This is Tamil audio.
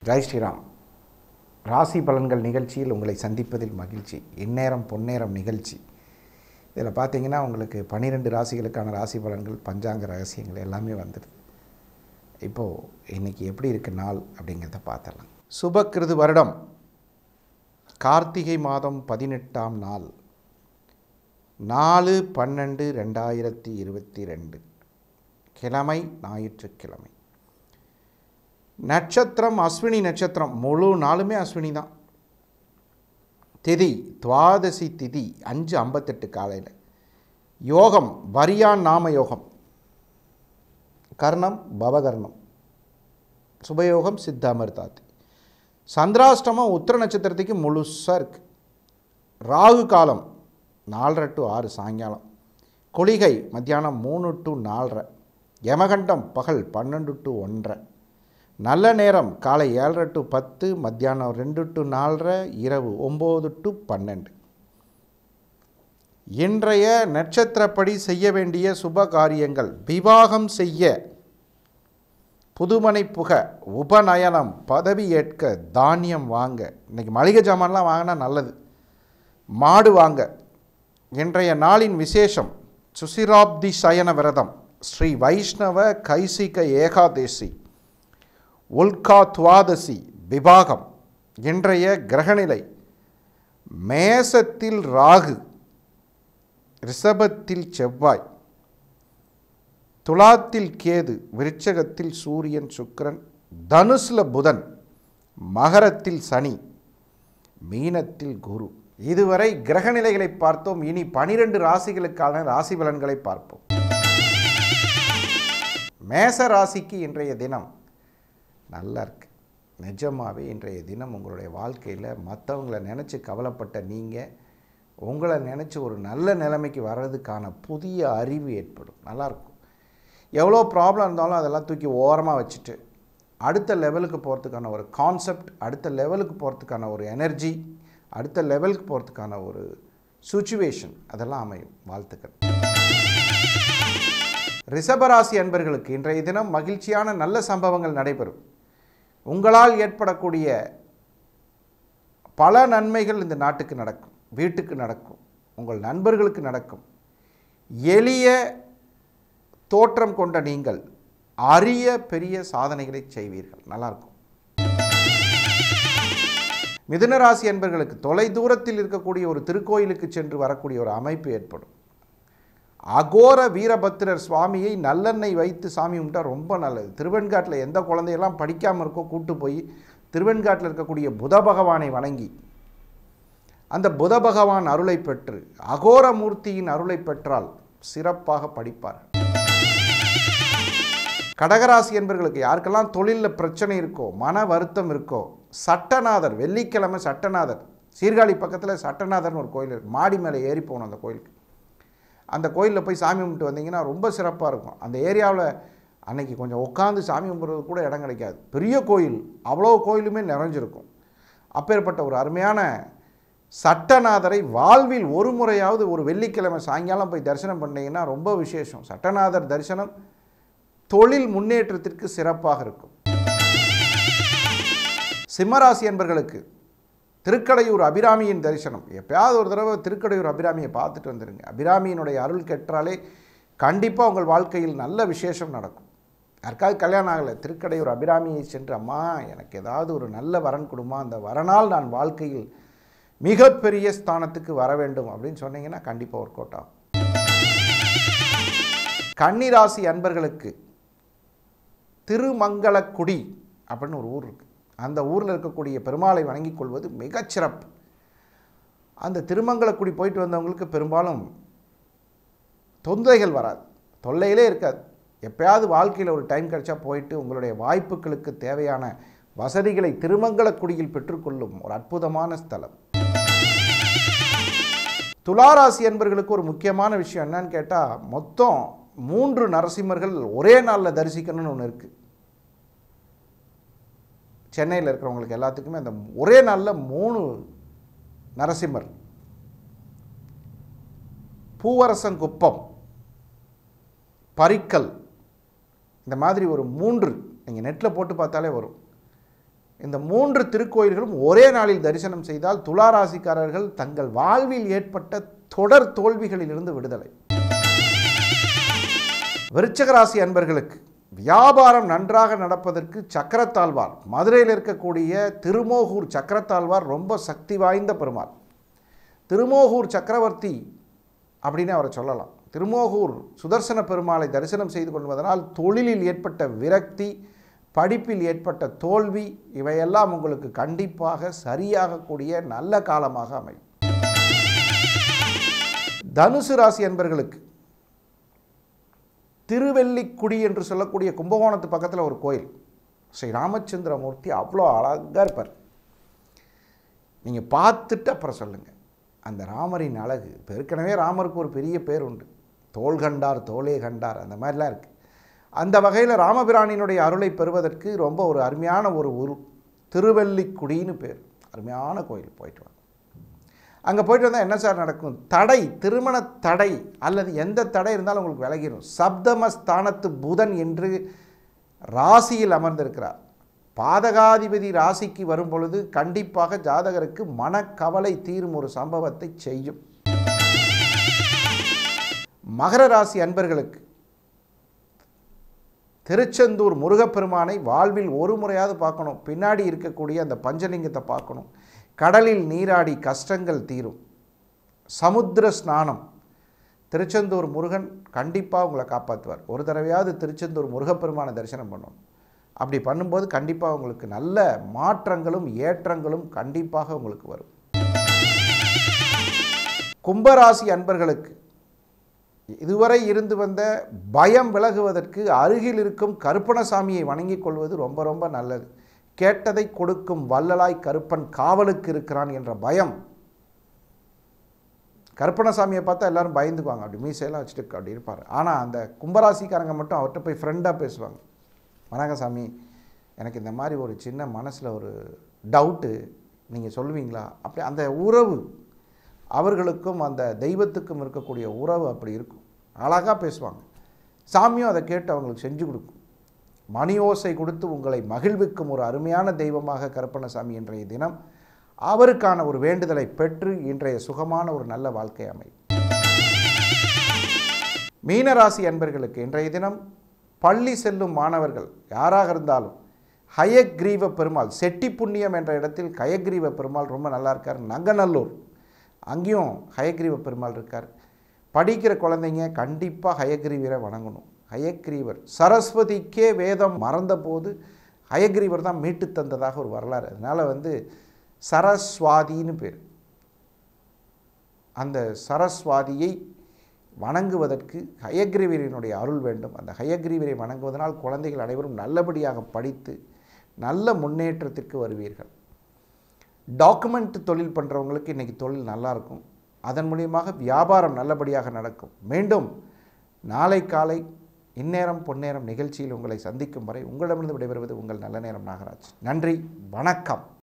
ஜெய் ஸ்ரீராம் ராசி பலன்கள் நிகழ்ச்சியில் உங்களை சந்திப்பதில் மகிழ்ச்சி இந்நேரம் பொன்னேரம் நிகழ்ச்சி இதில் பார்த்தீங்கன்னா உங்களுக்கு பன்னிரெண்டு ராசிகளுக்கான ராசி பலன்கள் பஞ்சாங்க ரகசியங்கள் எல்லாமே வந்துடுது இப்போது இன்றைக்கி எப்படி இருக்கு நாள் அப்படிங்கிறத பார்த்துடலாம் சுபக்கிருது வருடம் கார்த்திகை மாதம் பதினெட்டாம் நாள் நாலு பன்னெண்டு ரெண்டாயிரத்தி இருபத்தி ரெண்டு கிழமை ஞாயிற்றுக்கிழமை நட்சத்திரம் அஸ்வினி நட்சத்திரம் முழு நாளுமே அஸ்வினி தான் திதி துவாதசி திதி அஞ்சு ஐம்பத்தெட்டு காலையில் யோகம் வரியான் நாம யோகம் கர்ணம் பவகர்ணம் சுபயோகம் சித்தாமிர்தாத்தி சந்திராஷ்டமம் உத்திர நட்சத்திரத்துக்கு முழுசாக இருக்குது ராகு காலம் நாலரை டு ஆறு சாயங்காலம் கொளிகை மத்தியானம் மூணு டு நாலரை யமகண்டம் பகல் பன்னெண்டு டு ஒன்றரை நல்ல நேரம் காலை ஏழரை டு பத்து மத்தியானம் ரெண்டு டு நாலரை இரவு ஒம்பது டு பன்னெண்டு இன்றைய நட்சத்திரப்படி செய்ய வேண்டிய சுப காரியங்கள் விவாகம் செய்ய புதுமனை புக உபநயனம் பதவி ஏற்க தானியம் வாங்க இன்றைக்கி மளிகை சாமான்லாம் வாங்கினா நல்லது மாடு வாங்க இன்றைய நாளின் விசேஷம் சுசிராப்தி சயன விரதம் ஸ்ரீ வைஷ்ணவ கைசிக ஏகாதேசி உல்கா துவாதசி விபாகம் இன்றைய கிரகநிலை மேசத்தில் ராகு ரிஷபத்தில் செவ்வாய் துலாத்தில் கேது விருச்சகத்தில் சூரியன் சுக்கிரன் தனுசில் புதன் மகரத்தில் சனி மீனத்தில் குரு இதுவரை கிரகநிலைகளை பார்த்தோம் இனி பனிரெண்டு ராசிகளுக்கான ராசி பலன்களை பார்ப்போம் மேச ராசிக்கு இன்றைய தினம் நல்லா இருக்கு நிஜமாகவே இன்றைய தினம் உங்களுடைய வாழ்க்கையில் மற்றவங்களை நினச்சி கவலைப்பட்ட நீங்கள் உங்களை நினச்சி ஒரு நல்ல நிலைமைக்கு வர்றதுக்கான புதிய அறிவு ஏற்படும் நல்லாயிருக்கும் எவ்வளோ ப்ராப்ளம் இருந்தாலும் அதெல்லாம் தூக்கி ஓரமாக வச்சுட்டு அடுத்த லெவலுக்கு போகிறதுக்கான ஒரு கான்செப்ட் அடுத்த லெவலுக்கு போகிறதுக்கான ஒரு எனர்ஜி அடுத்த லெவலுக்கு போகிறதுக்கான ஒரு சுச்சுவேஷன் அதெல்லாம் அமையும் வாழ்த்துக்கள் ரிஷபராசி அன்பர்களுக்கு இன்றைய தினம் மகிழ்ச்சியான நல்ல சம்பவங்கள் நடைபெறும் உங்களால் ஏற்படக்கூடிய பல நன்மைகள் இந்த நாட்டுக்கு நடக்கும் வீட்டுக்கு நடக்கும் உங்கள் நண்பர்களுக்கு நடக்கும் எளிய தோற்றம் கொண்ட நீங்கள் அரிய பெரிய சாதனைகளை செய்வீர்கள் நல்லாயிருக்கும் மிதுனராசி என்பர்களுக்கு தொலை தூரத்தில் இருக்கக்கூடிய ஒரு திருக்கோயிலுக்கு சென்று வரக்கூடிய ஒரு அமைப்பு ஏற்படும் அகோர வீரபத்திரர் சுவாமியை நல்லெண்ணெய் வைத்து சாமி கும்பிட்டா ரொம்ப நல்லது திருவெண்காட்டில் எந்த குழந்தையெல்லாம் படிக்காமல் இருக்கோ கூட்டு போய் திருவெண்காட்டில் இருக்கக்கூடிய புத பகவானை வணங்கி அந்த புத பகவான் அருளை பெற்று அகோரமூர்த்தியின் அருளை பெற்றால் சிறப்பாக படிப்பார் கடகராசி என்பர்களுக்கு யாருக்கெல்லாம் தொழிலில் பிரச்சனை இருக்கோ மன வருத்தம் இருக்கோ சட்டநாதர் வெள்ளிக்கிழமை சட்டநாதர் சீர்காழி பக்கத்தில் சட்டநாதர்னு ஒரு கோயில் இருக்குது மாடி மேலே ஏறி போகணும் அந்த கோயிலுக்கு அந்த கோயிலில் போய் சாமி கும்பிட்டு வந்தீங்கன்னா ரொம்ப சிறப்பாக இருக்கும் அந்த ஏரியாவில் அன்னைக்கு கொஞ்சம் உட்காந்து சாமி கும்பிட்றது கூட இடம் கிடைக்காது பெரிய கோயில் அவ்வளோ கோயிலுமே நிறைஞ்சிருக்கும் அப்பேற்பட்ட ஒரு அருமையான சட்டநாதரை வாழ்வில் ஒரு முறையாவது ஒரு வெள்ளிக்கிழமை சாயங்காலம் போய் தரிசனம் பண்ணீங்கன்னா ரொம்ப விசேஷம் சட்டநாதர் தரிசனம் தொழில் முன்னேற்றத்திற்கு சிறப்பாக இருக்கும் சிம்மராசி என்பர்களுக்கு திருக்கடையூர் அபிராமியின் தரிசனம் எப்பயாவது ஒரு தடவை திருக்கடையூர் அபிராமியை பார்த்துட்டு வந்துடுங்க அபிராமியினுடைய அருள் கெட்டாலே கண்டிப்பாக உங்கள் வாழ்க்கையில் நல்ல விசேஷம் நடக்கும் யாருக்காவது கல்யாணம் ஆகலை திருக்கடையூர் அபிராமியை சென்று அம்மா எனக்கு ஏதாவது ஒரு நல்ல வரன் கொடுமா அந்த வரனால் நான் வாழ்க்கையில் மிகப்பெரிய ஸ்தானத்துக்கு வர வேண்டும் அப்படின்னு சொன்னீங்கன்னா கண்டிப்பாக ஒர்க் அவுட் ஆகும் கன்னிராசி அன்பர்களுக்கு திருமங்கலக்குடி அப்படின்னு ஒரு ஊர் இருக்குது அந்த ஊரில் இருக்கக்கூடிய பெருமாளை வணங்கிக் கொள்வது மிகச்சிறப்பு அந்த திருமங்கலக்குடி போயிட்டு வந்தவங்களுக்கு பெரும்பாலும் தொந்தைகள் வராது தொல்லையிலே இருக்காது எப்பயாவது வாழ்க்கையில் ஒரு டைம் கிடைச்சா போயிட்டு உங்களுடைய வாய்ப்புகளுக்கு தேவையான வசதிகளை திருமங்கலக்குடியில் பெற்றுக்கொள்ளும் ஒரு அற்புதமான ஸ்தலம் துளாராசி என்பர்களுக்கு ஒரு முக்கியமான விஷயம் என்னன்னு கேட்டால் மொத்தம் மூன்று நரசிம்மர்கள் ஒரே நாளில் தரிசிக்கணும்னு ஒன்று இருக்குது சென்னையில் இருக்கிறவங்களுக்கு எல்லாத்துக்குமே அந்த ஒரே நாளில் மூணு நரசிம்மர் பூவரசங்குப்பம் பரிக்கல் இந்த மாதிரி ஒரு மூன்று நீங்கள் நெட்டில் போட்டு பார்த்தாலே வரும் இந்த மூன்று திருக்கோயில்களும் ஒரே நாளில் தரிசனம் செய்தால் துளாராசிக்காரர்கள் தங்கள் வாழ்வில் ஏற்பட்ட தொடர் தோல்விகளிலிருந்து விடுதலை விருச்சக ராசி அன்பர்களுக்கு வியாபாரம் நன்றாக நடப்பதற்கு சக்கரத்தாழ்வார் மதுரையில் இருக்கக்கூடிய திருமோகூர் சக்கரத்தாழ்வார் ரொம்ப சக்தி வாய்ந்த பெருமாள் திருமோகூர் சக்கரவர்த்தி அப்படின்னு அவரை சொல்லலாம் திருமோகூர் சுதர்சன பெருமாளை தரிசனம் செய்து கொள்வதனால் தொழிலில் ஏற்பட்ட விரக்தி படிப்பில் ஏற்பட்ட தோல்வி இவையெல்லாம் உங்களுக்கு கண்டிப்பாக சரியாகக்கூடிய நல்ல காலமாக அமையும் தனுசு ராசி அன்பர்களுக்கு திருவெல்லிக்குடி என்று சொல்லக்கூடிய கும்பகோணத்து பக்கத்தில் ஒரு கோயில் ஸ்ரீ ராமச்சந்திரமூர்த்தி அவ்வளோ அழகாக இருப்பார் நீங்கள் பார்த்துட்டு அப்புறம் சொல்லுங்கள் அந்த ராமரின் அழகு இப்போ ஏற்கனவே ராமருக்கு ஒரு பெரிய பேர் உண்டு தோள் கண்டார் தோளே கண்டார் அந்த மாதிரிலாம் இருக்குது அந்த வகையில் ராமபிரானினுடைய அருளை பெறுவதற்கு ரொம்ப ஒரு அருமையான ஒரு ஊர் திருவெல்லிக்குடின்னு பேர் அருமையான கோயில் போயிட்டு வாங்க அங்கே போயிட்டு வந்தால் என்ன சார் நடக்கும் தடை திருமண தடை அல்லது எந்த தடை இருந்தாலும் உங்களுக்கு விலகிடும் சப்தமஸ்தானத்து புதன் என்று ராசியில் அமர்ந்திருக்கிறார் பாதகாதிபதி ராசிக்கு வரும் பொழுது கண்டிப்பாக ஜாதகருக்கு மனக்கவலை தீரும் ஒரு சம்பவத்தை செய்யும் மகர ராசி அன்பர்களுக்கு திருச்செந்தூர் முருகப்பெருமானை வாழ்வில் ஒரு முறையாவது பார்க்கணும் பின்னாடி இருக்கக்கூடிய அந்த பஞ்சலிங்கத்தை பார்க்கணும் கடலில் நீராடி கஷ்டங்கள் தீரும் சமுத்திர ஸ்நானம் திருச்செந்தூர் முருகன் கண்டிப்பாக உங்களை காப்பாற்றுவார் ஒரு தடவையாவது திருச்செந்தூர் முருகப்பெருமானை தரிசனம் பண்ணணும் அப்படி பண்ணும்போது கண்டிப்பாக உங்களுக்கு நல்ல மாற்றங்களும் ஏற்றங்களும் கண்டிப்பாக உங்களுக்கு வரும் கும்பராசி அன்பர்களுக்கு இதுவரை இருந்து வந்த பயம் விலகுவதற்கு அருகில் இருக்கும் கருப்பணசாமியை வணங்கிக் கொள்வது ரொம்ப ரொம்ப நல்லது கேட்டதை கொடுக்கும் வள்ளலாய் கருப்பன் காவலுக்கு இருக்கிறான் என்ற பயம் கருப்பணசாமியை பார்த்தா எல்லாரும் பயந்துக்குவாங்க அப்படி மீசையெல்லாம் வச்சுட்டு அப்படி இருப்பார் ஆனால் அந்த கும்பராசிக்காரங்க மட்டும் அவர்கிட்ட போய் ஃப்ரெண்டாக பேசுவாங்க வணக்கம் சாமி எனக்கு இந்த மாதிரி ஒரு சின்ன மனசில் ஒரு டவுட்டு நீங்கள் சொல்லுவீங்களா அப்படி அந்த உறவு அவர்களுக்கும் அந்த தெய்வத்துக்கும் இருக்கக்கூடிய உறவு அப்படி இருக்கும் அழகாக பேசுவாங்க சாமியும் அதை கேட்டு அவங்களுக்கு செஞ்சு கொடுக்கும் மணி ஓசை கொடுத்து உங்களை மகிழ்விக்கும் ஒரு அருமையான தெய்வமாக கருப்பணசாமி இன்றைய தினம் அவருக்கான ஒரு வேண்டுதலை பெற்று இன்றைய சுகமான ஒரு நல்ல வாழ்க்கை அமையும் மீனராசி அன்பர்களுக்கு இன்றைய தினம் பள்ளி செல்லும் மாணவர்கள் யாராக இருந்தாலும் ஹயக்ரீவ பெருமாள் செட்டி புண்ணியம் என்ற இடத்தில் ஹயக்ரீவ பெருமாள் ரொம்ப நல்லா இருக்கார் நங்கநல்லூர் அங்கேயும் ஹயக்ரீவ பெருமாள் இருக்கார் படிக்கிற குழந்தைங்க கண்டிப்பாக ஹயக்ரீவரை வணங்கணும் ஹயக்ரீவர் சரஸ்வதிக்கே வேதம் மறந்தபோது ஹயக்ரீவர் தான் மீட்டு தந்ததாக ஒரு வரலாறு அதனால் வந்து சரஸ்வாதின்னு பேர் அந்த சரஸ்வாதியை வணங்குவதற்கு ஹயக்ரீவரினுடைய அருள் வேண்டும் அந்த ஹயக்ரீவரை வணங்குவதனால் குழந்தைகள் அனைவரும் நல்லபடியாக படித்து நல்ல முன்னேற்றத்திற்கு வருவீர்கள் டாக்குமெண்ட் தொழில் பண்ணுறவங்களுக்கு இன்றைக்கி தொழில் நல்லாயிருக்கும் அதன் மூலியமாக வியாபாரம் நல்லபடியாக நடக்கும் மீண்டும் நாளை காலை இந்நேரம் பொன்னேரம் நிகழ்ச்சியில் உங்களை சந்திக்கும் வரை உங்களிடமிருந்து விடைபெறுவது உங்கள் நல்ல நேரம் நாகராஜ் நன்றி வணக்கம்